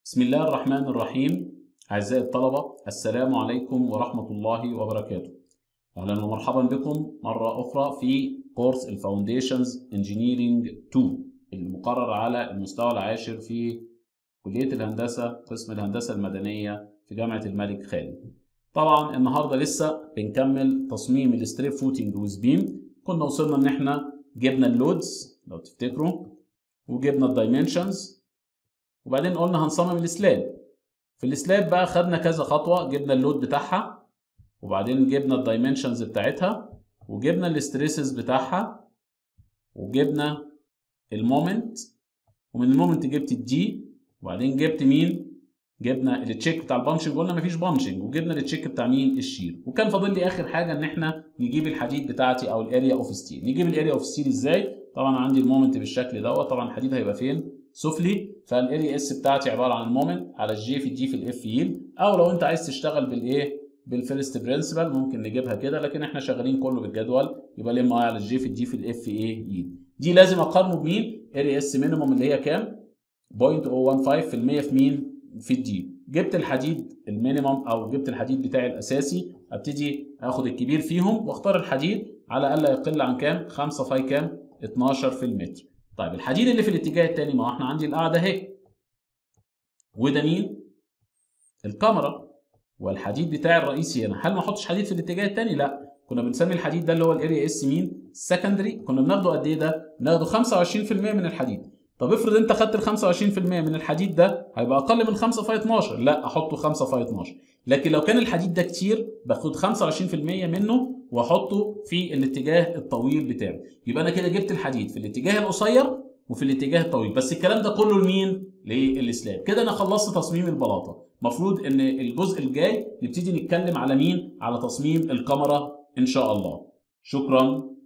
بسم الله الرحمن الرحيم أعزائي الطلبة السلام عليكم ورحمة الله وبركاته أهلا ومرحبا بكم مرة أخرى في كورس الفاونديشنز انجينيرينج 2 المقرر على المستوى العاشر في كلية الهندسة قسم الهندسة المدنية في جامعة الملك خالد طبعا النهارده لسه بنكمل تصميم الستريب فوتنج ويز بيم كنا وصلنا ان احنا جبنا اللودز لو تفتكروا وجبنا الدايمنشنز وبعدين قلنا هنصمم السلاب في السلاب بقى خدنا كذا خطوه جبنا اللود بتاعها وبعدين جبنا الدايمنشنز بتاعتها وجبنا الاستريسز بتاعها وجبنا المومنت ومن المومنت جبت الدي وبعدين جبت مين جبنا التشيك بتاع البانشنج قلنا مفيش بانشنج وجبنا التشيك بتاع مين الشير وكان فاضل لي اخر حاجه ان احنا نجيب الحديد بتاعتي او الاريا اوف ستيل نجيب الاريا اوف ستيل ازاي طبعا عندي المومنت بالشكل دوت طبعا الحديد هيبقى فين سفلي فالاريا اس بتاعتي عباره عن المومنت على الجي في الدي في الاف ييل او لو انت عايز تشتغل بالايه بالفيرست برنسبل ممكن نجيبها كده لكن احنا شغالين كله بالجدول يبقى الام اي على الجي في الدي في الاف اي ييل دي لازم اقارنه بمين اريا اس مينيموم اللي هي كام 0.015 في المية في مين في الدي جبت الحديد المينيمم او جبت الحديد بتاعي الاساسي ابتدي اخد الكبير فيهم واختار الحديد على الا يقل عن كام 5 فاي كام 12 في المتر طيب الحديد اللي في الاتجاه الثاني ما احنا عندي القاعده اهي وده مين الكاميرا والحديد بتاعي الرئيسي هنا هل ما احطش حديد في الاتجاه الثاني لا كنا بنسمي الحديد ده اللي هو الاريا اس مين سكندري كنا بناخده قد ايه ده بناخده 25% من الحديد طب افرض انت خدت ال 25% من الحديد ده هيبقى اقل من 5 في 12 لا احطه 5 في 12 لكن لو كان الحديد ده كتير باخد 25% منه واحطه في الاتجاه الطويل بتاعي يبقى انا كده جبت الحديد في الاتجاه القصير وفي الاتجاه الطويل بس الكلام ده كله لمين للاسلام كده انا خلصت تصميم البلاطه المفروض ان الجزء الجاي نبتدي نتكلم على مين على تصميم الكاميرا ان شاء الله شكرا